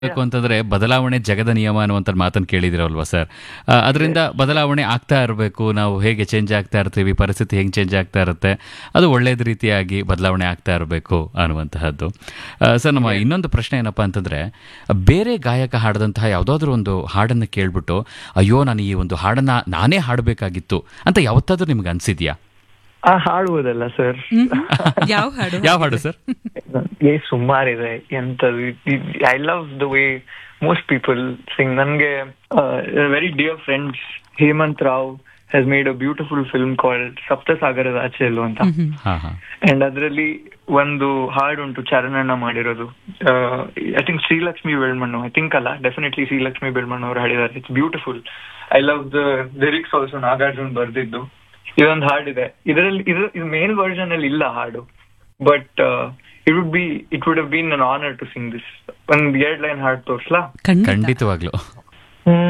ಬೇಕು ಅಂತಂದ್ರೆ ಬದಲಾವಣೆ ಜಗದ ನಿಯಮ ಅನ್ನುವಂಥ ಮಾತನ್ನು ಕೇಳಿದಿರಲ್ವಾ ಸರ್ ಅದರಿಂದ ಬದಲಾವಣೆ ಆಗ್ತಾ ಇರಬೇಕು ನಾವು ಹೇಗೆ ಚೇಂಜ್ ಆಗ್ತಾ ಇರ್ತೀವಿ ಪರಿಸ್ಥಿತಿ ಹೆಂಗೆ ಚೇಂಜ್ ಆಗ್ತಾ ಇರುತ್ತೆ ಅದು ಒಳ್ಳೇದು ರೀತಿಯಾಗಿ ಬದಲಾವಣೆ ಆಗ್ತಾ ಇರಬೇಕು ಅನ್ನುವಂತಹದ್ದು ಆ, ಸರ್ ನಮ್ಮ ಇನ್ನೊಂದು ಪ್ರಶ್ನೆ ಏನಪ್ಪಾ ಅಂತಂದ್ರೆ ಬೇರೆ ಗಾಯಕ ಹಾಡಿದಂತಹ ಯಾವುದಾದ್ರೂ ಒಂದು ಹಾಡನ್ನು ಕೇಳ್ಬಿಟ್ಟು ಅಯ್ಯೋ ನಾನು ಈ ಒಂದು ಹಾಡನ್ನ ನಾನೇ ಹಾಡಬೇಕಾಗಿತ್ತು ಅಂತ ಯಾವತ್ತಾದ್ರೂ ನಿಮ್ಗೆ ಅನ್ಸಿದ್ಯಾ ಆ ಹಾಡುವುದಲ್ಲ ಸರ್ ಯಾವ ಹಾಡು ಯಾವ ಹಾಡು ಸರ್ ಏ ಸುಮಾರಿದೆ ಎಂತದು I love the way most people sing ನನ್ಗೆ very dear friends Hemant Rao has made a beautiful film called ಸಪ್ತಸಾಗರದ ಆಚೆಲು ಅಂತ ಹಾ ಹಾ ಅಂಡ್ ಅದರಲ್ಲಿ ಒಂದು ಹಾಡುಂಟು ಚರಣಣ್ಣ ಮಾಡಿರೋದು I think Srilakshmi Belmannu I think ಅಲ್ಲ ಡೆಫಿನೆಟ್ಲಿ ಶ್ರೀಲಕ್ಷ್ಮಿ ಬೆಳ್ಮಣ್ಣು ಅವ್ರು ಹಾಡಿದ್ದಾರೆ it's beautiful I love the lyrics also Nagarjun ಬರ್ದಿದ್ದು ಇದೊಂದು ಹಾಡಿದೆ ಇದರಲ್ಲಿ ಇದು ಇದು ಮೇಲ್ ವರ್ಷನ್ ಅಲ್ಲಿ ಇಲ್ಲ ಹಾಡು but it would be it would have been an honour to sing this ಒಂದ್ ಎರಡ್ ಲೈನ್ ಹಾಡು ತೋರ್ಸ್ಲಾ ಖಂಡಿತ ಖಂಡಿತವಾಗ್ಲು